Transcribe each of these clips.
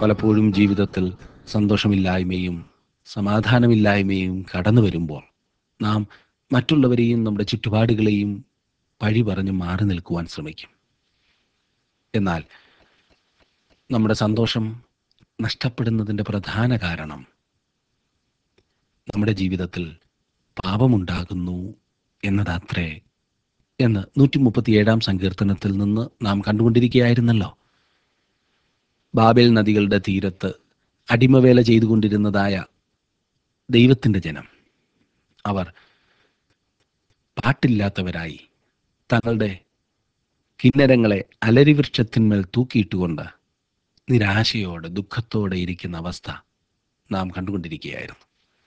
പലപ്പോഴും ജീവിതത്തിൽ സന്തോഷമില്ലായ്മയും സമാധാനമില്ലായ്മയും കടന്നു വരുമ്പോൾ നാം മറ്റുള്ളവരെയും നമ്മുടെ ചുറ്റുപാടുകളെയും പഴി പറഞ്ഞ് മാറി നിൽക്കുവാൻ ശ്രമിക്കും എന്നാൽ നമ്മുടെ സന്തോഷം നഷ്ടപ്പെടുന്നതിൻ്റെ പ്രധാന കാരണം നമ്മുടെ ജീവിതത്തിൽ പാപമുണ്ടാകുന്നു എന്നതത്രേ എന്ന് നൂറ്റി മുപ്പത്തിയേഴാം സങ്കീർത്തനത്തിൽ നിന്ന് നാം കണ്ടുകൊണ്ടിരിക്കുകയായിരുന്നല്ലോ ബാബേൽ നദികളുടെ തീരത്ത് അടിമവേല ചെയ്തുകൊണ്ടിരുന്നതായ ദൈവത്തിൻ്റെ ജനം അവർ പാട്ടില്ലാത്തവരായി തങ്ങളുടെ കിന്നരങ്ങളെ അലരിവൃക്ഷത്തിന്മേൽ തൂക്കിയിട്ടുകൊണ്ട് നിരാശയോടെ ദുഃഖത്തോടെ ഇരിക്കുന്ന അവസ്ഥ നാം കണ്ടുകൊണ്ടിരിക്കുകയായിരുന്നു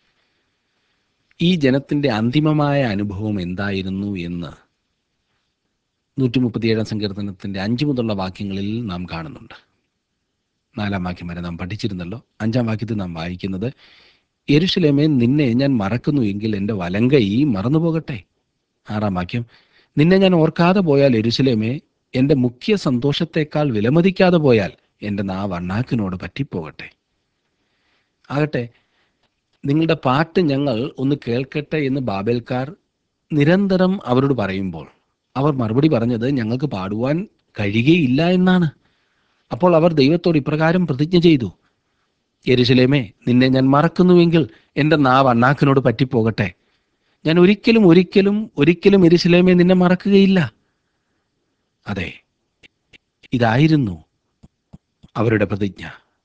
ഈ ജനത്തിൻ്റെ അന്തിമമായ അനുഭവം എന്തായിരുന്നു എന്ന് നൂറ്റി മുപ്പത്തിയേഴാം സങ്കീർത്തനത്തിൻ്റെ അഞ്ച് മുതലുള്ള വാക്യങ്ങളിൽ നാം കാണുന്നുണ്ട് നാലാം വാക്യം വരെ നാം പഠിച്ചിരുന്നല്ലോ അഞ്ചാം വാക്യത്തിൽ നാം വായിക്കുന്നത് യെരുഷലേമേ നിന്നെ ഞാൻ മറക്കുന്നു എങ്കിൽ എൻ്റെ വലങ്കൈ മറന്നു പോകട്ടെ ആറാം വാക്യം നിന്നെ ഞാൻ ഓർക്കാതെ പോയാൽ എരുസലേമേ എൻ്റെ മുഖ്യ സന്തോഷത്തെക്കാൾ വിലമതിക്കാതെ പോയാൽ എൻ്റെ നാവ് അണ്ണാക്കിനോട് പറ്റിപ്പോകട്ടെ ആകട്ടെ നിങ്ങളുടെ പാട്ട് ഞങ്ങൾ ഒന്ന് കേൾക്കട്ടെ എന്ന് ബാബേൽക്കാർ നിരന്തരം അവരോട് പറയുമ്പോൾ അവർ മറുപടി പറഞ്ഞത് ഞങ്ങൾക്ക് പാടുവാൻ കഴിയുകയില്ല എന്നാണ് അപ്പോൾ അവർ ദൈവത്തോട് ഇപ്രകാരം പ്രതിജ്ഞ ചെയ്തു യെരുശലേമേ നിന്നെ ഞാൻ മറക്കുന്നുവെങ്കിൽ എൻ്റെ നാവ് അണ്ണാക്കിനോട് പറ്റിപ്പോകട്ടെ ഞാൻ ഒരിക്കലും ഒരിക്കലും ഒരിക്കലും എരുശലേമേ നിന്നെ മറക്കുകയില്ല അതെ ഇതായിരുന്നു അവരുടെ പ്രതിജ്ഞ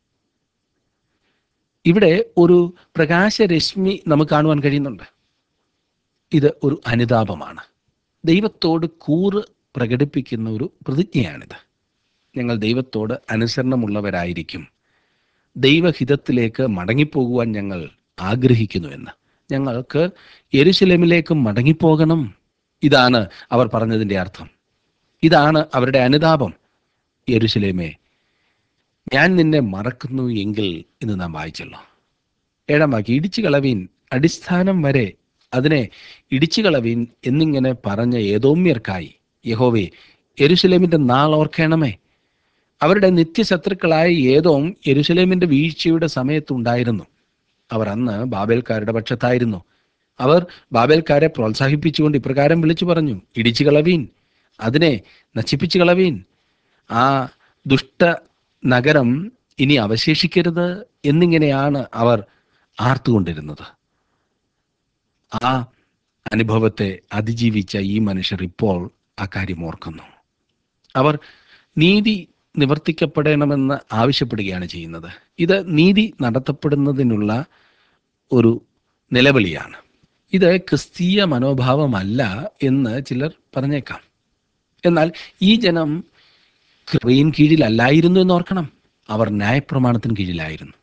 ഇവിടെ ഒരു പ്രകാശരശ്മി നമുക്ക് കാണുവാൻ കഴിയുന്നുണ്ട് ഇത് ഒരു അനുതാപമാണ് ദൈവത്തോട് കൂറ് പ്രകടിപ്പിക്കുന്ന ഒരു പ്രതിജ്ഞയാണിത് ഞങ്ങൾ ദൈവത്തോട് അനുസരണമുള്ളവരായിരിക്കും ദൈവഹിതത്തിലേക്ക് മടങ്ങിപ്പോകുവാൻ ഞങ്ങൾ ആഗ്രഹിക്കുന്നുവെന്ന് ഞങ്ങൾക്ക് യെരുശലേമിലേക്ക് മടങ്ങിപ്പോകണം ഇതാണ് അവർ പറഞ്ഞതിൻ്റെ അർത്ഥം ഇതാണ് അവരുടെ അനുതാപം യെരുശലേമേ ഞാൻ നിന്നെ മറക്കുന്നു എങ്കിൽ എന്ന് നാം വായിച്ചല്ലോ ഏഴാം വാക്യം ഇടിച്ചു കളവീൻ അടിസ്ഥാനം വരെ അതിനെ ഇടിച്ചു കളവീൻ എന്നിങ്ങനെ പറഞ്ഞ ഏതോമ്യർക്കായി യഹോവേ യെരുശലേമിന്റെ നാൾ ഓർക്കണമേ അവരുടെ നിത്യശത്രുക്കളായ ഏതോം യെരുശലേമിന്റെ വീഴ്ചയുടെ സമയത്തുണ്ടായിരുന്നു അവർ അന്ന് ബാബേൽക്കാരുടെ പക്ഷത്തായിരുന്നു അവർ ബാബേൽക്കാരെ പ്രോത്സാഹിപ്പിച്ചുകൊണ്ട് ഇപ്രകാരം വിളിച്ചു പറഞ്ഞു ഇടിച്ചു കളവീൻ അതിനെ നശിപ്പിച്ചു കളവീൻ ആ ദുഷ്ട നഗരം ഇനി അവശേഷിക്കരുത് എന്നിങ്ങനെയാണ് അവർ ആർത്തുകൊണ്ടിരുന്നത് ആ അനുഭവത്തെ അതിജീവിച്ച ഈ മനുഷ്യർ ഇപ്പോൾ ആ കാര്യം ഓർക്കുന്നു അവർ നീതി നിവർത്തിക്കപ്പെടണമെന്ന് ആവശ്യപ്പെടുകയാണ് ചെയ്യുന്നത് ഇത് നീതി നടത്തപ്പെടുന്നതിനുള്ള ഒരു നിലവിളിയാണ് ഇത് ക്രിസ്തീയ മനോഭാവമല്ല എന്ന് ചിലർ പറഞ്ഞേക്കാം എന്നാൽ ഈ ജനം കൃപയിൻ കീഴിലല്ലായിരുന്നു എന്ന് ഓർക്കണം അവർ ന്യായപ്രമാണത്തിന് കീഴിലായിരുന്നു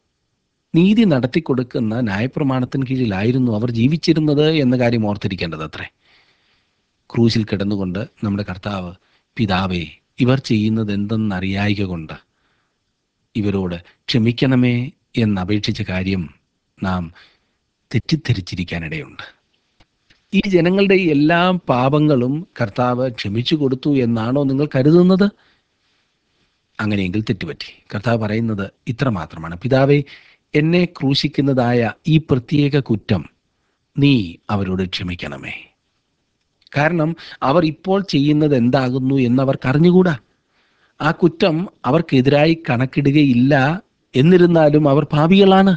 നീതി നടത്തിക്കൊടുക്കുന്ന ന്യായപ്രമാണത്തിന് കീഴിലായിരുന്നു അവർ ജീവിച്ചിരുന്നത് എന്ന കാര്യം ഓർത്തിരിക്കേണ്ടത് അത്രേ ക്രൂശിൽ കിടന്നുകൊണ്ട് നമ്മുടെ കർത്താവ് പിതാവേ ഇവർ ചെയ്യുന്നത് എന്തെന്നറിയായിക കൊണ്ട് ഇവരോട് ക്ഷമിക്കണമേ എന്നപേക്ഷിച്ച കാര്യം നാം തെറ്റിദ്ധരിച്ചിരിക്കാനിടയുണ്ട് ഈ ജനങ്ങളുടെ എല്ലാ പാപങ്ങളും കർത്താവ് ക്ഷമിച്ചു കൊടുത്തു എന്നാണോ നിങ്ങൾ കരുതുന്നത് അങ്ങനെയെങ്കിൽ തെറ്റുപറ്റി കർത്താവ് പറയുന്നത് ഇത്ര മാത്രമാണ് പിതാവെ എന്നെ ക്രൂശിക്കുന്നതായ ഈ പ്രത്യേക കുറ്റം നീ അവരോട് ക്ഷമിക്കണമേ കാരണം അവർ ഇപ്പോൾ ചെയ്യുന്നത് എന്താകുന്നു എന്നവർക്ക് അറിഞ്ഞുകൂടാ ആ കുറ്റം അവർക്കെതിരായി കണക്കിടുകയില്ല എന്നിരുന്നാലും അവർ പാപികളാണ്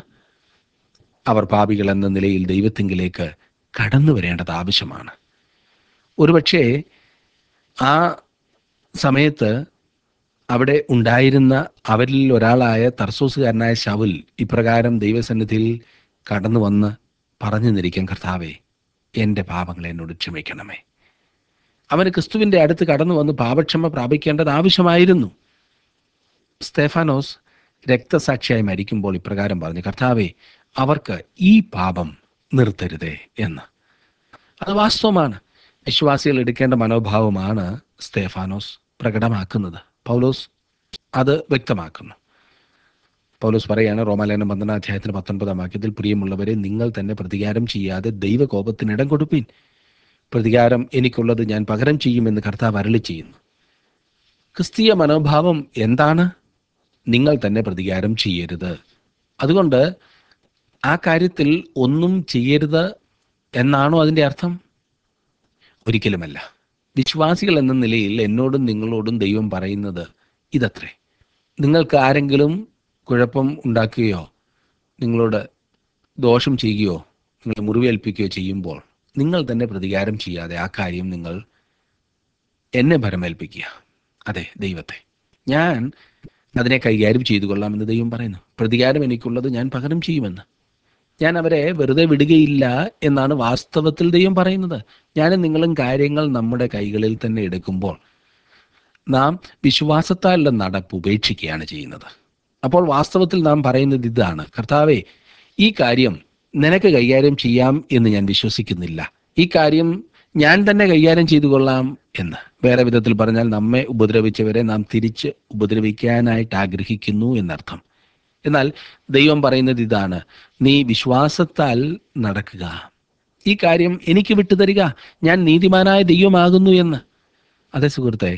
അവർ പാപികൾ എന്ന നിലയിൽ ദൈവത്തിങ്കിലേക്ക് കടന്നു വരേണ്ടത് ആവശ്യമാണ് ഒരുപക്ഷെ ആ സമയത്ത് അവിടെ ഉണ്ടായിരുന്ന അവരിൽ ഒരാളായ തർസോസുകാരനായ ശവുൽ ഇപ്രകാരം ദൈവസന്നിധിയിൽ കടന്നു വന്ന് പറഞ്ഞു നിരിക്കാൻ കർത്താവേ എൻ്റെ പാപങ്ങളെ എന്നോട് ക്ഷമിക്കണമേ അവന് ക്രിസ്തുവിൻ്റെ അടുത്ത് കടന്നു വന്ന് പാപക്ഷമ പ്രാപിക്കേണ്ടത് ആവശ്യമായിരുന്നു സ്തേഫാനോസ് രക്തസാക്ഷിയായി മരിക്കുമ്പോൾ ഇപ്രകാരം പറഞ്ഞു കർത്താവെ അവർക്ക് ഈ പാപം നിർത്തരുതേ എന്ന് അത് വാസ്തവമാണ് വിശ്വാസികൾ എടുക്കേണ്ട മനോഭാവമാണ് സ്തേഫാനോസ് പ്രകടമാക്കുന്നത് പൗലോസ് അത് വ്യക്തമാക്കുന്നു പൗലോസ് പറയാണ് റോമാലേഖനം പന്ത്രണ്ടാം അധ്യായത്തിന് പത്തൊൻപതാം വാക്യത്തിൽ പ്രിയമുള്ളവരെ നിങ്ങൾ തന്നെ പ്രതികാരം ചെയ്യാതെ ദൈവകോപത്തിന് ഇടം കൊടുപ്പീൻ പ്രതികാരം എനിക്കുള്ളത് ഞാൻ പകരം ചെയ്യുമെന്ന് കർത്താവ് അരളി ചെയ്യുന്നു ക്രിസ്തീയ മനോഭാവം എന്താണ് നിങ്ങൾ തന്നെ പ്രതികാരം ചെയ്യരുത് അതുകൊണ്ട് ആ കാര്യത്തിൽ ഒന്നും ചെയ്യരുത് എന്നാണോ അതിൻ്റെ അർത്ഥം ഒരിക്കലുമല്ല വിശ്വാസികൾ എന്ന നിലയിൽ എന്നോടും നിങ്ങളോടും ദൈവം പറയുന്നത് ഇതത്രേ നിങ്ങൾക്ക് ആരെങ്കിലും കുഴപ്പം ഉണ്ടാക്കുകയോ നിങ്ങളോട് ദോഷം ചെയ്യുകയോ നിങ്ങളെ മുറിവേൽപ്പിക്കുകയോ ചെയ്യുമ്പോൾ നിങ്ങൾ തന്നെ പ്രതികാരം ചെയ്യാതെ ആ കാര്യം നിങ്ങൾ എന്നെ ഭരമേൽപ്പിക്കുക അതെ ദൈവത്തെ ഞാൻ അതിനെ കൈകാര്യം ചെയ്തു കൊള്ളാമെന്ന് ദൈവം പറയുന്നു പ്രതികാരം എനിക്കുള്ളത് ഞാൻ പകരം ചെയ്യുമെന്ന് ഞാൻ അവരെ വെറുതെ വിടുകയില്ല എന്നാണ് വാസ്തവത്തിൽ ദൈവം പറയുന്നത് ഞാനും നിങ്ങളും കാര്യങ്ങൾ നമ്മുടെ കൈകളിൽ തന്നെ എടുക്കുമ്പോൾ നാം വിശ്വാസത്താലുള്ള നടപ്പ് ഉപേക്ഷിക്കുകയാണ് ചെയ്യുന്നത് അപ്പോൾ വാസ്തവത്തിൽ നാം പറയുന്നത് ഇതാണ് കർത്താവെ ഈ കാര്യം നിനക്ക് കൈകാര്യം ചെയ്യാം എന്ന് ഞാൻ വിശ്വസിക്കുന്നില്ല ഈ കാര്യം ഞാൻ തന്നെ കൈകാര്യം ചെയ്തു കൊള്ളാം എന്ന് വേറെ വിധത്തിൽ പറഞ്ഞാൽ നമ്മെ ഉപദ്രവിച്ചവരെ നാം തിരിച്ച് ഉപദ്രവിക്കാനായിട്ട് ആഗ്രഹിക്കുന്നു എന്നർത്ഥം എന്നാൽ ദൈവം പറയുന്നത് ഇതാണ് നീ വിശ്വാസത്താൽ നടക്കുക ഈ കാര്യം എനിക്ക് വിട്ടുതരിക ഞാൻ നീതിമാനായ ദൈവമാകുന്നു എന്ന് അതെ സുഹൃത്തെ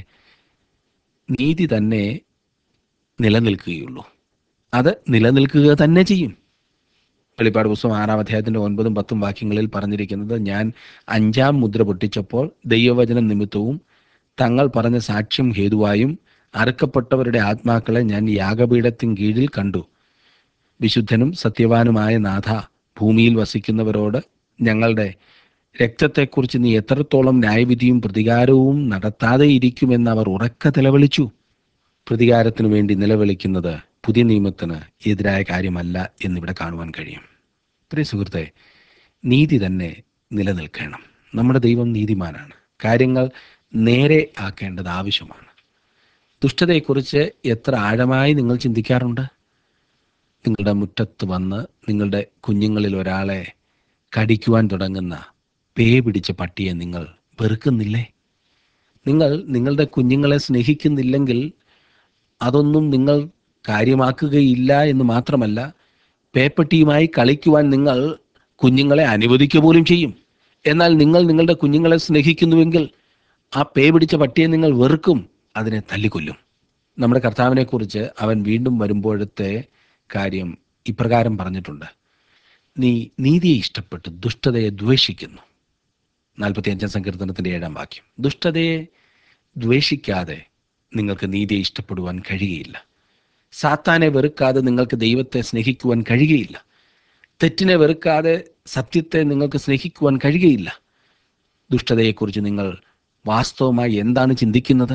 നീതി തന്നെ നിലനിൽക്കുകയുള്ളൂ അത് നിലനിൽക്കുക തന്നെ ചെയ്യും വെളിപ്പാട് പുസ്തകം ആറാം അധ്യായത്തിന്റെ ഒൻപതും പത്തും വാക്യങ്ങളിൽ പറഞ്ഞിരിക്കുന്നത് ഞാൻ അഞ്ചാം മുദ്ര പൊട്ടിച്ചപ്പോൾ ദൈവവചനം നിമിത്തവും തങ്ങൾ പറഞ്ഞ സാക്ഷ്യം ഹേതുവായും അറുക്കപ്പെട്ടവരുടെ ആത്മാക്കളെ ഞാൻ യാഗപീഠത്തിൻ കീഴിൽ കണ്ടു വിശുദ്ധനും സത്യവാനുമായ നാഥ ഭൂമിയിൽ വസിക്കുന്നവരോട് ഞങ്ങളുടെ രക്തത്തെക്കുറിച്ച് നീ എത്രത്തോളം ന്യായവിധിയും പ്രതികാരവും നടത്താതെ ഇരിക്കുമെന്ന് അവർ ഉറക്ക നിലവിളിച്ചു പ്രതികാരത്തിനു വേണ്ടി നിലവിളിക്കുന്നത് പുതിയ നിയമത്തിന് എതിരായ കാര്യമല്ല എന്നിവിടെ കാണുവാൻ കഴിയും പ്രിയ സുഹൃത്തെ നീതി തന്നെ നിലനിൽക്കണം നമ്മുടെ ദൈവം നീതിമാനാണ് കാര്യങ്ങൾ നേരെ ആക്കേണ്ടത് ആവശ്യമാണ് ദുഷ്ടതയെക്കുറിച്ച് എത്ര ആഴമായി നിങ്ങൾ ചിന്തിക്കാറുണ്ട് നിങ്ങളുടെ മുറ്റത്ത് വന്ന് നിങ്ങളുടെ കുഞ്ഞുങ്ങളിൽ ഒരാളെ കടിക്കുവാൻ തുടങ്ങുന്ന പേ പിടിച്ച പട്ടിയെ നിങ്ങൾ വെറുക്കുന്നില്ലേ നിങ്ങൾ നിങ്ങളുടെ കുഞ്ഞുങ്ങളെ സ്നേഹിക്കുന്നില്ലെങ്കിൽ അതൊന്നും നിങ്ങൾ കാര്യമാക്കുകയില്ല എന്ന് മാത്രമല്ല പേപ്പട്ടിയുമായി കളിക്കുവാൻ നിങ്ങൾ കുഞ്ഞുങ്ങളെ അനുവദിക്കുക പോലും ചെയ്യും എന്നാൽ നിങ്ങൾ നിങ്ങളുടെ കുഞ്ഞുങ്ങളെ സ്നേഹിക്കുന്നുവെങ്കിൽ ആ പേ പിടിച്ച പട്ടിയെ നിങ്ങൾ വെറുക്കും അതിനെ തല്ലിക്കൊല്ലും നമ്മുടെ കർത്താവിനെ കുറിച്ച് അവൻ വീണ്ടും വരുമ്പോഴത്തെ കാര്യം ഇപ്രകാരം പറഞ്ഞിട്ടുണ്ട് നീ നീതിയെ ഇഷ്ടപ്പെട്ട് ദുഷ്ടതയെ ദ്വേഷിക്കുന്നു നാൽപ്പത്തി അഞ്ചാം സങ്കീർത്തനത്തിന്റെ ഏഴാം വാക്യം ദുഷ്ടതയെ ദ്വേഷിക്കാതെ നിങ്ങൾക്ക് നീതിയെ ഇഷ്ടപ്പെടുവാൻ കഴിയുകയില്ല സാത്താനെ വെറുക്കാതെ നിങ്ങൾക്ക് ദൈവത്തെ സ്നേഹിക്കുവാൻ കഴിയുകയില്ല തെറ്റിനെ വെറുക്കാതെ സത്യത്തെ നിങ്ങൾക്ക് സ്നേഹിക്കുവാൻ കഴിയുകയില്ല ദുഷ്ടതയെക്കുറിച്ച് നിങ്ങൾ വാസ്തവമായി എന്താണ് ചിന്തിക്കുന്നത്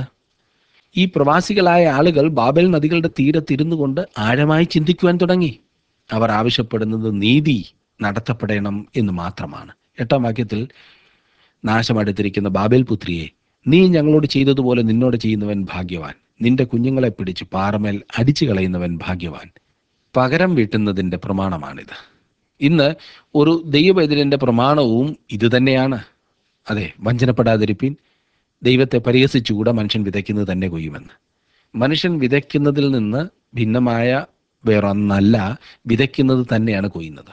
ഈ പ്രവാസികളായ ആളുകൾ ബാബൽ നദികളുടെ തീരത്തിരുന്നു കൊണ്ട് ആഴമായി ചിന്തിക്കുവാൻ തുടങ്ങി അവർ ആവശ്യപ്പെടുന്നത് നീതി നടത്തപ്പെടണം എന്ന് മാത്രമാണ് എട്ടാം വാക്യത്തിൽ നാശമടുത്തിരിക്കുന്ന ബാബേൽ പുത്രിയെ നീ ഞങ്ങളോട് ചെയ്തതുപോലെ നിന്നോട് ചെയ്യുന്നവൻ ഭാഗ്യവാൻ നിന്റെ കുഞ്ഞുങ്ങളെ പിടിച്ച് പാറമേൽ അടിച്ചു കളയുന്നവൻ ഭാഗ്യവാൻ പകരം വീട്ടുന്നതിൻ്റെ പ്രമാണമാണിത് ഇന്ന് ഒരു ദൈവവൈദ്യന്റെ പ്രമാണവും ഇതുതന്നെയാണ് അതെ വഞ്ചനപ്പെടാതിരിപ്പിൻ ദൈവത്തെ പരിഹസിച്ചുകൂടെ മനുഷ്യൻ വിതയ്ക്കുന്നത് തന്നെ കൊയ്യുമെന്ന് മനുഷ്യൻ വിതയ്ക്കുന്നതിൽ നിന്ന് ഭിന്നമായ വേറൊന്നല്ല വിതയ്ക്കുന്നത് തന്നെയാണ് കൊയ്യുന്നത്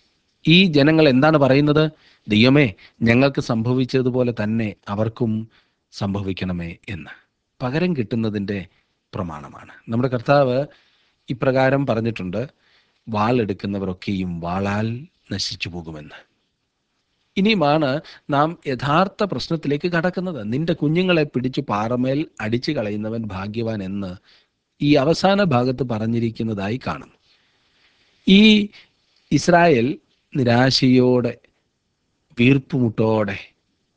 ഈ ജനങ്ങൾ എന്താണ് പറയുന്നത് ദൈവമേ ഞങ്ങൾക്ക് സംഭവിച്ചതുപോലെ തന്നെ അവർക്കും സംഭവിക്കണമേ എന്ന് പകരം കിട്ടുന്നതിൻ്റെ പ്രമാണമാണ് നമ്മുടെ കർത്താവ് ഇപ്രകാരം പറഞ്ഞിട്ടുണ്ട് വാളെടുക്കുന്നവരൊക്കെയും വാളാൽ നശിച്ചു പോകുമെന്ന് ഇനിയുമാണ് നാം യഥാർത്ഥ പ്രശ്നത്തിലേക്ക് കടക്കുന്നത് നിന്റെ കുഞ്ഞുങ്ങളെ പിടിച്ചു പാറമേൽ അടിച്ചു കളയുന്നവൻ ഭാഗ്യവാൻ എന്ന് ഈ അവസാന ഭാഗത്ത് പറഞ്ഞിരിക്കുന്നതായി കാണുന്നു ഈ ഇസ്രായേൽ നിരാശയോടെ വീർപ്പുമുട്ടോടെ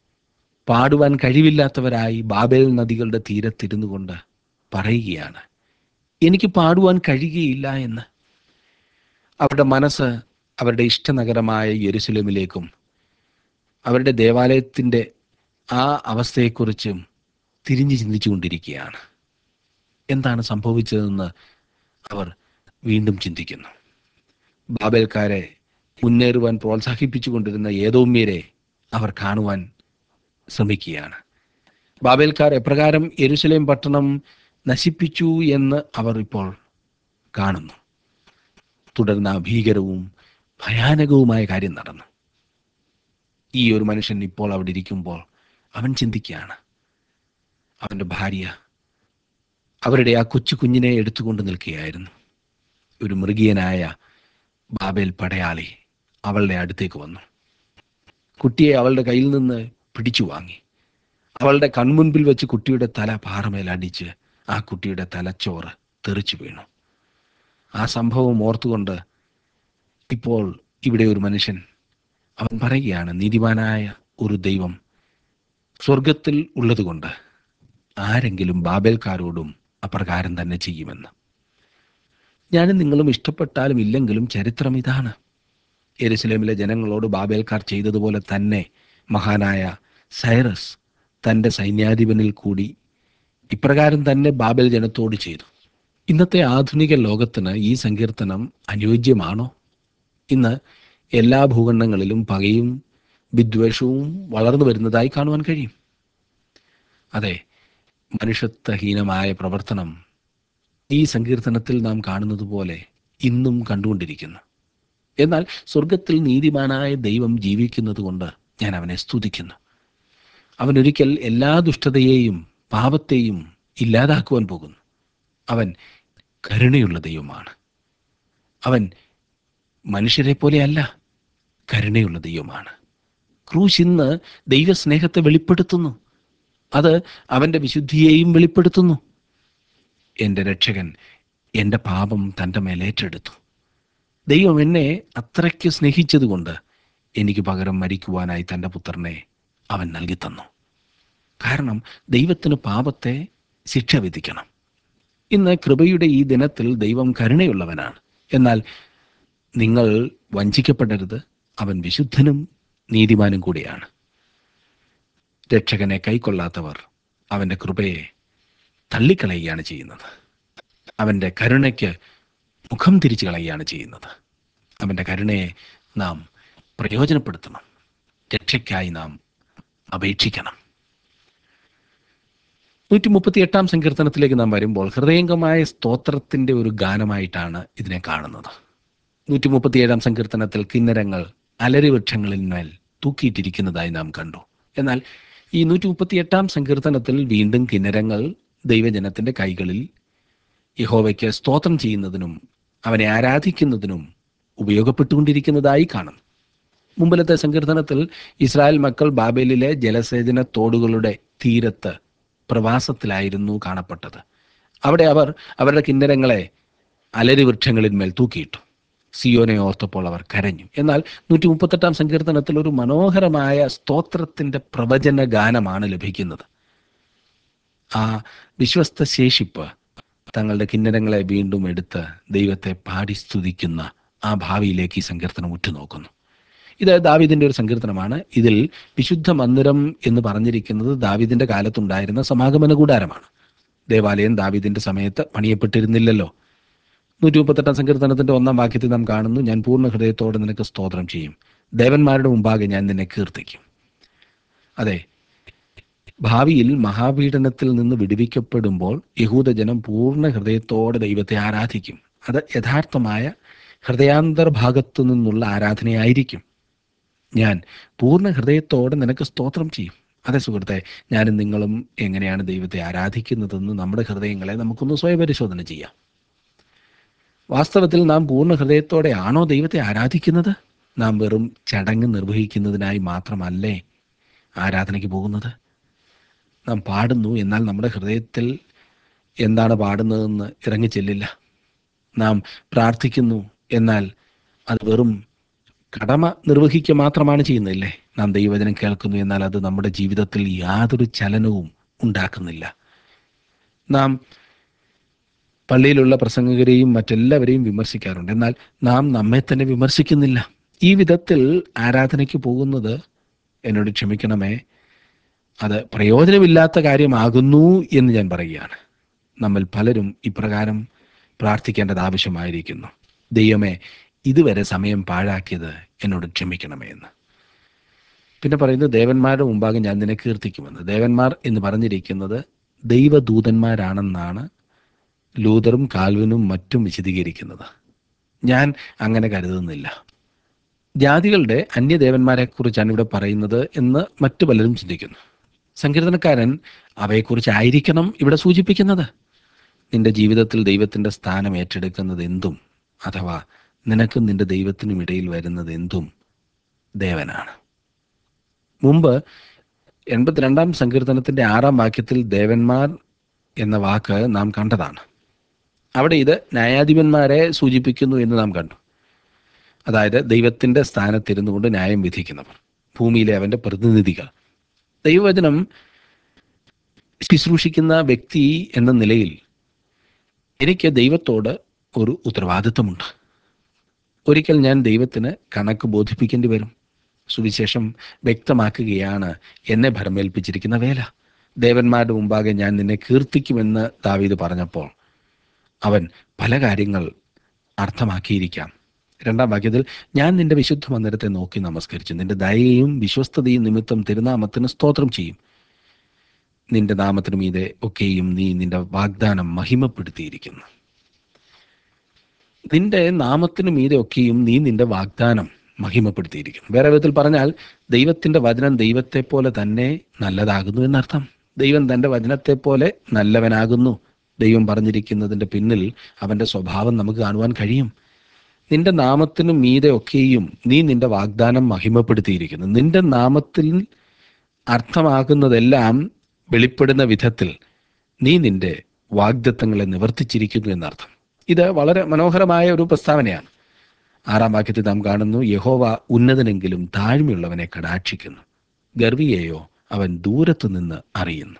പാടുവാൻ കഴിവില്ലാത്തവരായി ബാബേൽ നദികളുടെ തീരത്തിരുന്നു കൊണ്ട് പറയുകയാണ് എനിക്ക് പാടുവാൻ കഴിയുകയില്ല എന്ന് അവരുടെ മനസ്സ് അവരുടെ ഇഷ്ടനഗരമായ യെരുസലേമിലേക്കും അവരുടെ ദേവാലയത്തിൻ്റെ ആ അവസ്ഥയെക്കുറിച്ചും തിരിഞ്ഞു ചിന്തിച്ചുകൊണ്ടിരിക്കുകയാണ് എന്താണ് സംഭവിച്ചതെന്ന് അവർ വീണ്ടും ചിന്തിക്കുന്നു ബാബേൽക്കാരെ മുന്നേറുവാൻ പ്രോത്സാഹിപ്പിച്ചുകൊണ്ടിരുന്ന ഏതോമ്യരെ അവർ കാണുവാൻ ശ്രമിക്കുകയാണ് ബാബേൽക്കാർ എപ്രകാരം എരുസലേം പട്ടണം നശിപ്പിച്ചു എന്ന് അവർ ഇപ്പോൾ കാണുന്നു തുടർന്ന് ആ ഭീകരവും ഭയാനകവുമായ കാര്യം നടന്നു ഈ ഒരു മനുഷ്യൻ ഇപ്പോൾ അവിടെ ഇരിക്കുമ്പോൾ അവൻ ചിന്തിക്കുകയാണ് അവൻ്റെ ഭാര്യ അവരുടെ ആ കൊച്ചു കുഞ്ഞിനെ എടുത്തുകൊണ്ട് നിൽക്കുകയായിരുന്നു ഒരു മൃഗീയനായ ബാബേൽ പടയാളി അവളുടെ അടുത്തേക്ക് വന്നു കുട്ടിയെ അവളുടെ കയ്യിൽ നിന്ന് പിടിച്ചു വാങ്ങി അവളുടെ കൺമുൻപിൽ വെച്ച് കുട്ടിയുടെ തല പാറമേൽ അടിച്ച് ആ കുട്ടിയുടെ തലച്ചോറ് തെറിച്ചു വീണു ആ സംഭവം ഓർത്തുകൊണ്ട് ഇപ്പോൾ ഇവിടെ ഒരു മനുഷ്യൻ അവൻ പറയുകയാണ് നീതിമാനായ ഒരു ദൈവം സ്വർഗത്തിൽ ഉള്ളതുകൊണ്ട് ആരെങ്കിലും ബാബേൽക്കാരോടും അപ്രകാരം തന്നെ ചെയ്യുമെന്ന് ഞാനും നിങ്ങളും ഇഷ്ടപ്പെട്ടാലും ഇല്ലെങ്കിലും ചരിത്രം ഇതാണ് എരുസലേമിലെ ജനങ്ങളോട് ബാബേൽക്കാർ ചെയ്തതുപോലെ തന്നെ മഹാനായ സൈറസ് തൻ്റെ സൈന്യാധിപനിൽ കൂടി ഇപ്രകാരം തന്നെ ബാബേൽ ജനത്തോട് ചെയ്തു ഇന്നത്തെ ആധുനിക ലോകത്തിന് ഈ സങ്കീർത്തനം അനുയോജ്യമാണോ ഇന്ന് എല്ലാ ഭൂഖണ്ഡങ്ങളിലും പകയും വിദ്വേഷവും വളർന്നു വരുന്നതായി കാണുവാൻ കഴിയും അതെ മനുഷ്യത്വഹീനമായ പ്രവർത്തനം ഈ സങ്കീർത്തനത്തിൽ നാം കാണുന്നത് പോലെ ഇന്നും കണ്ടുകൊണ്ടിരിക്കുന്നു എന്നാൽ സ്വർഗത്തിൽ നീതിമാനായ ദൈവം ജീവിക്കുന്നത് കൊണ്ട് ഞാൻ അവനെ സ്തുതിക്കുന്നു അവൻ ഒരിക്കൽ എല്ലാ ദുഷ്ടതയെയും പാപത്തെയും ഇല്ലാതാക്കുവാൻ പോകുന്നു അവൻ കരുണയുള്ള ദൈവമാണ് അവൻ മനുഷ്യരെ പോലെയല്ല കരുണയുള്ള ദൈവമാണ് ക്രൂശ് ഇന്ന് ദൈവസ്നേഹത്തെ വെളിപ്പെടുത്തുന്നു അത് അവൻ്റെ വിശുദ്ധിയെയും വെളിപ്പെടുത്തുന്നു എൻ്റെ രക്ഷകൻ എൻ്റെ പാപം തൻ്റെ മേൽ ഏറ്റെടുത്തു ദൈവം എന്നെ അത്രയ്ക്ക് സ്നേഹിച്ചതുകൊണ്ട് എനിക്ക് പകരം മരിക്കുവാനായി തൻ്റെ പുത്രനെ അവൻ നൽകി തന്നു കാരണം ദൈവത്തിന് പാപത്തെ ശിക്ഷ വിധിക്കണം ഇന്ന് കൃപയുടെ ഈ ദിനത്തിൽ ദൈവം കരുണയുള്ളവനാണ് എന്നാൽ നിങ്ങൾ വഞ്ചിക്കപ്പെടരുത് അവൻ വിശുദ്ധനും നീതിമാനും കൂടിയാണ് രക്ഷകനെ കൈക്കൊള്ളാത്തവർ അവൻ്റെ കൃപയെ തള്ളിക്കളയുകയാണ് ചെയ്യുന്നത് അവൻ്റെ കരുണയ്ക്ക് മുഖം തിരിച്ചു കളയുകയാണ് ചെയ്യുന്നത് അവൻ്റെ കരുണയെ നാം പ്രയോജനപ്പെടുത്തണം രക്ഷയ്ക്കായി നാം അപേക്ഷിക്കണം നൂറ്റി മുപ്പത്തി എട്ടാം സങ്കീർത്തനത്തിലേക്ക് നാം വരുമ്പോൾ ഹൃദയംഗമായ സ്തോത്രത്തിൻ്റെ ഒരു ഗാനമായിട്ടാണ് ഇതിനെ കാണുന്നത് നൂറ്റി മുപ്പത്തി ഏഴാം സങ്കീർത്തനത്തിൽ കിന്നരങ്ങൾ അലരി വൃക്ഷങ്ങളിന്മേൽ തൂക്കിയിട്ടിരിക്കുന്നതായി നാം കണ്ടു എന്നാൽ ഈ നൂറ്റി മുപ്പത്തി എട്ടാം സങ്കീർത്തനത്തിൽ വീണ്ടും കിന്നരങ്ങൾ ദൈവജനത്തിന്റെ കൈകളിൽ യഹോവയ്ക്ക് സ്തോത്രം ചെയ്യുന്നതിനും അവനെ ആരാധിക്കുന്നതിനും ഉപയോഗപ്പെട്ടുകൊണ്ടിരിക്കുന്നതായി കാണും മുമ്പിലത്തെ സങ്കീർത്തനത്തിൽ ഇസ്രായേൽ മക്കൾ ബാബേലിലെ ജലസേചന തോടുകളുടെ തീരത്ത് പ്രവാസത്തിലായിരുന്നു കാണപ്പെട്ടത് അവിടെ അവർ അവരുടെ കിന്നരങ്ങളെ അലരി വൃക്ഷങ്ങളിന്മേൽ തൂക്കിയിട്ടു സിയോനെ ഓർത്തപ്പോൾ അവർ കരഞ്ഞു എന്നാൽ നൂറ്റി മുപ്പത്തെട്ടാം സങ്കീർത്തനത്തിൽ ഒരു മനോഹരമായ സ്തോത്രത്തിന്റെ പ്രവചന ഗാനമാണ് ലഭിക്കുന്നത് ആ വിശ്വസ്ത ശേഷിപ്പ് തങ്ങളുടെ കിന്നരങ്ങളെ വീണ്ടും എടുത്ത് ദൈവത്തെ പാടി സ്തുതിക്കുന്ന ആ ഭാവിയിലേക്ക് ഈ സങ്കീർത്തനം ഉറ്റുനോക്കുന്നു ഇത് ദാവീദിന്റെ ഒരു സങ്കീർത്തനമാണ് ഇതിൽ വിശുദ്ധ മന്ദിരം എന്ന് പറഞ്ഞിരിക്കുന്നത് ദാവീദിന്റെ കാലത്തുണ്ടായിരുന്ന സമാഗമന കൂടാരമാണ് ദേവാലയം ദാവീദിന്റെ സമയത്ത് പണിയപ്പെട്ടിരുന്നില്ലല്ലോ നൂറ്റി മുപ്പത്തെട്ടാം സങ്കീർത്തനത്തിന്റെ ഒന്നാം വാക്യത്തിൽ നാം കാണുന്നു ഞാൻ പൂർണ്ണ ഹൃദയത്തോടെ നിനക്ക് സ്തോത്രം ചെയ്യും ദേവന്മാരുടെ മുമ്പാകെ ഞാൻ നിന്നെ കീർത്തിക്കും അതെ ഭാവിയിൽ മഹാപീഡനത്തിൽ നിന്ന് വിടുവിക്കപ്പെടുമ്പോൾ യഹൂദജനം പൂർണ്ണ ഹൃദയത്തോടെ ദൈവത്തെ ആരാധിക്കും അത് യഥാർത്ഥമായ ഹൃദയാന്തർഭാഗത്തു നിന്നുള്ള ആരാധനയായിരിക്കും ഞാൻ പൂർണ്ണ ഹൃദയത്തോടെ നിനക്ക് സ്തോത്രം ചെയ്യും അതെ സുഹൃത്തെ ഞാനും നിങ്ങളും എങ്ങനെയാണ് ദൈവത്തെ ആരാധിക്കുന്നതെന്ന് നമ്മുടെ ഹൃദയങ്ങളെ നമുക്കൊന്ന് സ്വയപരിശോധന ചെയ്യാം വാസ്തവത്തിൽ നാം പൂർണ്ണ ഹൃദയത്തോടെ ആണോ ദൈവത്തെ ആരാധിക്കുന്നത് നാം വെറും ചടങ്ങ് നിർവഹിക്കുന്നതിനായി മാത്രമല്ലേ ആരാധനയ്ക്ക് പോകുന്നത് നാം പാടുന്നു എന്നാൽ നമ്മുടെ ഹൃദയത്തിൽ എന്താണ് പാടുന്നതെന്ന് ഇറങ്ങിച്ചെല്ലില്ല നാം പ്രാർത്ഥിക്കുന്നു എന്നാൽ അത് വെറും കടമ നിർവഹിക്കുക മാത്രമാണ് ചെയ്യുന്നില്ലേ നാം ദൈവവചനം കേൾക്കുന്നു എന്നാൽ അത് നമ്മുടെ ജീവിതത്തിൽ യാതൊരു ചലനവും ഉണ്ടാക്കുന്നില്ല നാം പള്ളിയിലുള്ള പ്രസംഗകരെയും മറ്റെല്ലാവരെയും വിമർശിക്കാറുണ്ട് എന്നാൽ നാം നമ്മെ തന്നെ വിമർശിക്കുന്നില്ല ഈ വിധത്തിൽ ആരാധനയ്ക്ക് പോകുന്നത് എന്നോട് ക്ഷമിക്കണമേ അത് പ്രയോജനമില്ലാത്ത കാര്യമാകുന്നു എന്ന് ഞാൻ പറയുകയാണ് നമ്മൾ പലരും ഇപ്രകാരം പ്രാർത്ഥിക്കേണ്ടത് ആവശ്യമായിരിക്കുന്നു ദൈവമേ ഇതുവരെ സമയം പാഴാക്കിയത് എന്നോട് ക്ഷമിക്കണമേ എന്ന് പിന്നെ പറയുന്നത് ദേവന്മാരുടെ മുമ്പാകെ ഞാൻ നിന്നെ കീർത്തിക്കുമെന്ന് ദേവന്മാർ എന്ന് പറഞ്ഞിരിക്കുന്നത് ദൈവദൂതന്മാരാണെന്നാണ് ലൂതറും കാൽവിനും മറ്റും വിശദീകരിക്കുന്നത് ഞാൻ അങ്ങനെ കരുതുന്നില്ല ജാതികളുടെ അന്യദേവന്മാരെ കുറിച്ചാണ് ഇവിടെ പറയുന്നത് എന്ന് മറ്റു പലരും ചിന്തിക്കുന്നു സങ്കീർത്തനക്കാരൻ അവയെക്കുറിച്ചായിരിക്കണം ഇവിടെ സൂചിപ്പിക്കുന്നത് നിന്റെ ജീവിതത്തിൽ ദൈവത്തിൻ്റെ സ്ഥാനം ഏറ്റെടുക്കുന്നത് എന്തും അഥവാ നിനക്കും നിന്റെ ദൈവത്തിനും ഇടയിൽ വരുന്നത് എന്തും ദേവനാണ് മുമ്പ് എൺപത്തിരണ്ടാം സങ്കീർത്തനത്തിന്റെ ആറാം വാക്യത്തിൽ ദേവന്മാർ എന്ന വാക്ക് നാം കണ്ടതാണ് അവിടെ ഇത് ന്യായാധിപന്മാരെ സൂചിപ്പിക്കുന്നു എന്ന് നാം കണ്ടു അതായത് ദൈവത്തിന്റെ സ്ഥാനത്തിരുന്നു കൊണ്ട് ന്യായം വിധിക്കുന്നവർ ഭൂമിയിലെ അവന്റെ പ്രതിനിധികൾ ദൈവവചനം ശുശ്രൂഷിക്കുന്ന വ്യക്തി എന്ന നിലയിൽ എനിക്ക് ദൈവത്തോട് ഒരു ഉത്തരവാദിത്വമുണ്ട് ഒരിക്കൽ ഞാൻ ദൈവത്തിന് കണക്ക് ബോധിപ്പിക്കേണ്ടി വരും സുവിശേഷം വ്യക്തമാക്കുകയാണ് എന്നെ ഭരമേൽപ്പിച്ചിരിക്കുന്ന വേല ദേവന്മാരുടെ മുമ്പാകെ ഞാൻ നിന്നെ കീർത്തിക്കുമെന്ന് ദാവീദ് പറഞ്ഞപ്പോൾ അവൻ പല കാര്യങ്ങൾ അർത്ഥമാക്കിയിരിക്കാം രണ്ടാം വാക്യത്തിൽ ഞാൻ നിന്റെ വിശുദ്ധ മന്ദിരത്തെ നോക്കി നമസ്കരിച്ചു നിന്റെ ദയയും വിശ്വസ്തതയും നിമിത്തം തിരുനാമത്തിന് സ്തോത്രം ചെയ്യും നിന്റെ നാമത്തിന് മീതെ ഒക്കെയും നീ നിന്റെ വാഗ്ദാനം മഹിമപ്പെടുത്തിയിരിക്കുന്നു നിന്റെ നാമത്തിന് മീതെ ഒക്കെയും നീ നിന്റെ വാഗ്ദാനം മഹിമപ്പെടുത്തിയിരിക്കുന്നു വേറെ വിധത്തിൽ പറഞ്ഞാൽ ദൈവത്തിന്റെ വചനം ദൈവത്തെ പോലെ തന്നെ നല്ലതാകുന്നു എന്നർത്ഥം ദൈവം തന്റെ വചനത്തെ പോലെ നല്ലവനാകുന്നു ദൈവം പറഞ്ഞിരിക്കുന്നതിന്റെ പിന്നിൽ അവന്റെ സ്വഭാവം നമുക്ക് കാണുവാൻ കഴിയും നിന്റെ നാമത്തിനു മീതെ ഒക്കെയും നീ നിന്റെ വാഗ്ദാനം മഹിമപ്പെടുത്തിയിരിക്കുന്നു നിന്റെ നാമത്തിൽ അർത്ഥമാക്കുന്നതെല്ലാം വെളിപ്പെടുന്ന വിധത്തിൽ നീ നിന്റെ വാഗ്ദത്തങ്ങളെ നിവർത്തിച്ചിരിക്കുന്നു എന്നർത്ഥം ഇത് വളരെ മനോഹരമായ ഒരു പ്രസ്താവനയാണ് ആറാം വാക്യത്തിൽ നാം കാണുന്നു യഹോവ ഉന്നതനെങ്കിലും താഴ്മയുള്ളവനെ കടാക്ഷിക്കുന്നു ഗർവിയെയോ അവൻ ദൂരത്തു നിന്ന് അറിയുന്നു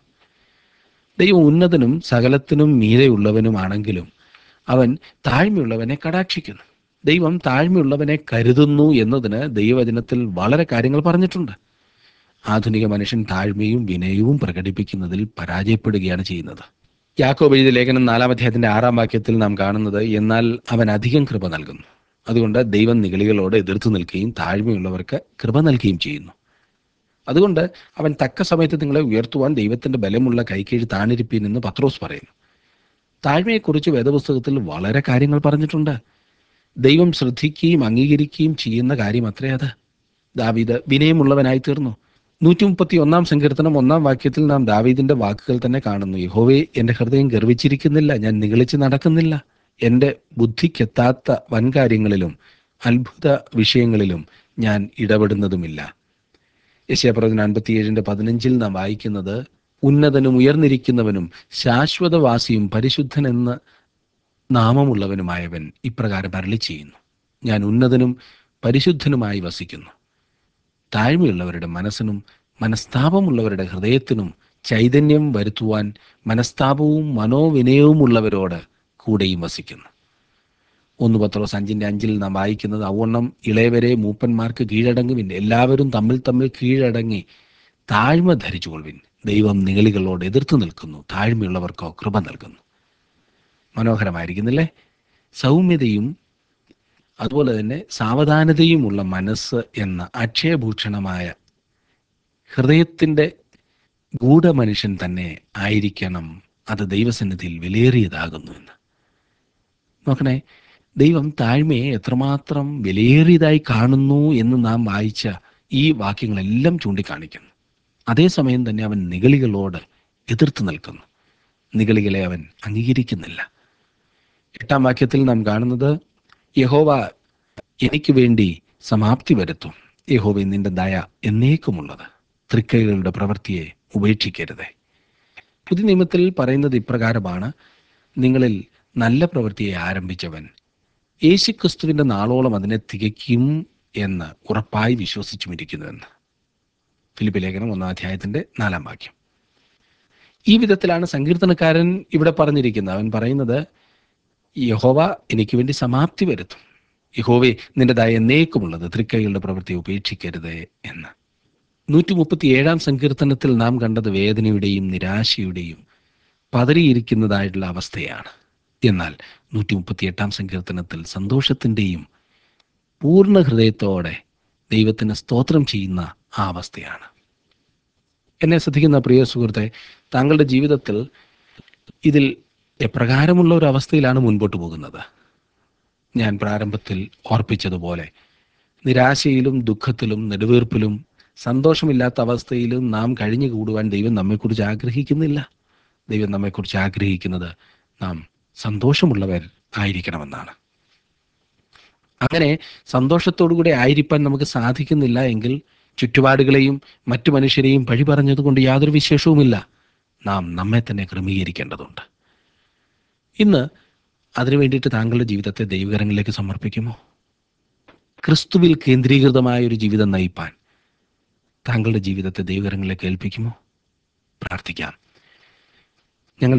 ദൈവം ഉന്നതനും സകലത്തിനും മീതെയുള്ളവനുമാണെങ്കിലും അവൻ താഴ്മയുള്ളവനെ കടാക്ഷിക്കുന്നു ദൈവം താഴ്മയുള്ളവനെ കരുതുന്നു എന്നതിന് ദൈവവചനത്തിൽ വളരെ കാര്യങ്ങൾ പറഞ്ഞിട്ടുണ്ട് ആധുനിക മനുഷ്യൻ താഴ്മയും വിനയവും പ്രകടിപ്പിക്കുന്നതിൽ പരാജയപ്പെടുകയാണ് ചെയ്യുന്നത് യാക്കോബ് എഴുതിയ ലേഖനം നാലാം അധ്യായത്തിന്റെ ആറാം വാക്യത്തിൽ നാം കാണുന്നത് എന്നാൽ അവൻ അധികം കൃപ നൽകുന്നു അതുകൊണ്ട് ദൈവം നിഗളികളോട് എതിർത്ത് നിൽക്കുകയും താഴ്മയുള്ളവർക്ക് കൃപ നൽകുകയും ചെയ്യുന്നു അതുകൊണ്ട് അവൻ തക്ക സമയത്ത് നിങ്ങളെ ഉയർത്തുവാൻ ദൈവത്തിന്റെ ബലമുള്ള കൈക്കീഴ് താണിരിപ്പീൻ എന്ന് പത്രോസ് പറയുന്നു താഴ്മയെക്കുറിച്ച് വേദപുസ്തകത്തിൽ വളരെ കാര്യങ്ങൾ പറഞ്ഞിട്ടുണ്ട് ദൈവം ശ്രദ്ധിക്കുകയും അംഗീകരിക്കുകയും ചെയ്യുന്ന കാര്യം അത്രേ അത് ദാവീദ് വിനയമുള്ളവനായി തീർന്നു നൂറ്റി മുപ്പത്തി ഒന്നാം സങ്കീർത്തനം ഒന്നാം വാക്യത്തിൽ നാം ദാവീദിന്റെ വാക്കുകൾ തന്നെ കാണുന്നു യഹോവേ എന്റെ ഹൃദയം ഗർവിച്ചിരിക്കുന്നില്ല ഞാൻ നിഗളിച്ച് നടക്കുന്നില്ല എന്റെ ബുദ്ധിക്കെത്താത്ത വൻകാര്യങ്ങളിലും അത്ഭുത വിഷയങ്ങളിലും ഞാൻ ഇടപെടുന്നതുമില്ല യശയപ്രവചന അൻപത്തിയേഴിന്റെ പതിനഞ്ചിൽ നാം വായിക്കുന്നത് ഉന്നതനും ഉയർന്നിരിക്കുന്നവനും ശാശ്വതവാസിയും പരിശുദ്ധനെന്ന് നാമമുള്ളവനുമായവൻ ഇപ്രകാരം അരളി ചെയ്യുന്നു ഞാൻ ഉന്നതനും പരിശുദ്ധനുമായി വസിക്കുന്നു താഴ്മയുള്ളവരുടെ മനസ്സിനും മനസ്താപമുള്ളവരുടെ ഹൃദയത്തിനും ചൈതന്യം വരുത്തുവാൻ മനസ്താപവും മനോവിനയവുമുള്ളവരോട് കൂടെയും വസിക്കുന്നു ഒന്ന് പത്രോസ് അഞ്ചിന്റെ അഞ്ചിൽ നാം വായിക്കുന്നത് ഔവണ്ണം ഇളയവരെ മൂപ്പന്മാർക്ക് കീഴടങ്ങുവിൻ എല്ലാവരും തമ്മിൽ തമ്മിൽ കീഴടങ്ങി താഴ്മ ധരിച്ചുകൊള്ളുവിൻ ദൈവം നിഗളികളോട് എതിർത്ത് നിൽക്കുന്നു താഴ്മയുള്ളവർക്കോ കൃപ നൽകുന്നു മനോഹരമായിരിക്കുന്നില്ലേ സൗമ്യതയും അതുപോലെ തന്നെ സാവധാനതയുമുള്ള മനസ്സ് എന്ന അക്ഷയഭൂഷണമായ ഹൃദയത്തിൻ്റെ ഗൂഢമനുഷ്യൻ തന്നെ ആയിരിക്കണം അത് ദൈവസന്നിധിയിൽ വിലയേറിയതാകുന്നു എന്ന് നോക്കണേ ദൈവം താഴ്മയെ എത്രമാത്രം വിലയേറിയതായി കാണുന്നു എന്ന് നാം വായിച്ച ഈ വാക്യങ്ങളെല്ലാം ചൂണ്ടിക്കാണിക്കുന്നു അതേസമയം തന്നെ അവൻ നിഗളികളോട് എതിർത്ത് നിൽക്കുന്നു നിഗളികളെ അവൻ അംഗീകരിക്കുന്നില്ല എട്ടാം വാക്യത്തിൽ നാം കാണുന്നത് യഹോവ എനിക്ക് വേണ്ടി സമാപ്തി വരുത്തും യഹോവ നിന്റെ ദയ എന്നേക്കുമുള്ളത് തൃക്കൈകളുടെ പ്രവൃത്തിയെ ഉപേക്ഷിക്കരുതേ പുതിയ നിയമത്തിൽ പറയുന്നത് ഇപ്രകാരമാണ് നിങ്ങളിൽ നല്ല പ്രവൃത്തിയെ ആരംഭിച്ചവൻ യേശുക്രിസ്തുവിന്റെ നാളോളം അതിനെ തികയ്ക്കും എന്ന് ഉറപ്പായി വിശ്വസിച്ചുമിരിക്കുന്നുവെന്ന് ഫിലിപ്പ് ലേഖനം ഒന്നാം അധ്യായത്തിന്റെ നാലാം വാക്യം ഈ വിധത്തിലാണ് സങ്കീർത്തനക്കാരൻ ഇവിടെ പറഞ്ഞിരിക്കുന്നത് അവൻ പറയുന്നത് യഹോവ എനിക്ക് വേണ്ടി സമാപ്തി വരുത്തും യഹോവെ നിന്റെ ദയ എന്നേക്കുമുള്ളത് തൃക്കൈകളുടെ പ്രവൃത്തി ഉപേക്ഷിക്കരുത് എന്ന് നൂറ്റി മുപ്പത്തി ഏഴാം സങ്കീർത്തനത്തിൽ നാം കണ്ടത് വേദനയുടെയും നിരാശയുടെയും പതറിയിരിക്കുന്നതായിട്ടുള്ള അവസ്ഥയാണ് എന്നാൽ നൂറ്റി മുപ്പത്തി എട്ടാം സങ്കീർത്തനത്തിൽ സന്തോഷത്തിൻ്റെയും പൂർണ്ണ ഹൃദയത്തോടെ ദൈവത്തിന് സ്തോത്രം ചെയ്യുന്ന ആ അവസ്ഥയാണ് എന്നെ ശ്രദ്ധിക്കുന്ന പ്രിയ സുഹൃത്തെ താങ്കളുടെ ജീവിതത്തിൽ ഇതിൽ എപ്രകാരമുള്ള ഒരു അവസ്ഥയിലാണ് മുൻപോട്ട് പോകുന്നത് ഞാൻ പ്രാരംഭത്തിൽ ഓർപ്പിച്ചതുപോലെ നിരാശയിലും ദുഃഖത്തിലും നെടുവീർപ്പിലും സന്തോഷമില്ലാത്ത അവസ്ഥയിലും നാം കഴിഞ്ഞു കൂടുവാൻ ദൈവം നമ്മെക്കുറിച്ച് ആഗ്രഹിക്കുന്നില്ല ദൈവം നമ്മെക്കുറിച്ച് ആഗ്രഹിക്കുന്നത് നാം സന്തോഷമുള്ളവർ ആയിരിക്കണമെന്നാണ് അങ്ങനെ സന്തോഷത്തോടുകൂടി ആയിരിക്കാൻ നമുക്ക് സാധിക്കുന്നില്ല എങ്കിൽ ചുറ്റുപാടുകളെയും മറ്റു മനുഷ്യരെയും പഴി പറഞ്ഞതുകൊണ്ട് യാതൊരു വിശേഷവുമില്ല നാം നമ്മെ തന്നെ ക്രമീകരിക്കേണ്ടതുണ്ട് ഇന്ന് അതിനു വേണ്ടിയിട്ട് താങ്കളുടെ ജീവിതത്തെ ദൈവകരങ്ങളിലേക്ക് സമർപ്പിക്കുമോ ക്രിസ്തുവിൽ കേന്ദ്രീകൃതമായ ഒരു ജീവിതം നയിപ്പാൻ താങ്കളുടെ ജീവിതത്തെ ദൈവകരങ്ങളിലേക്ക് ഏൽപ്പിക്കുമോ പ്രാർത്ഥിക്കാം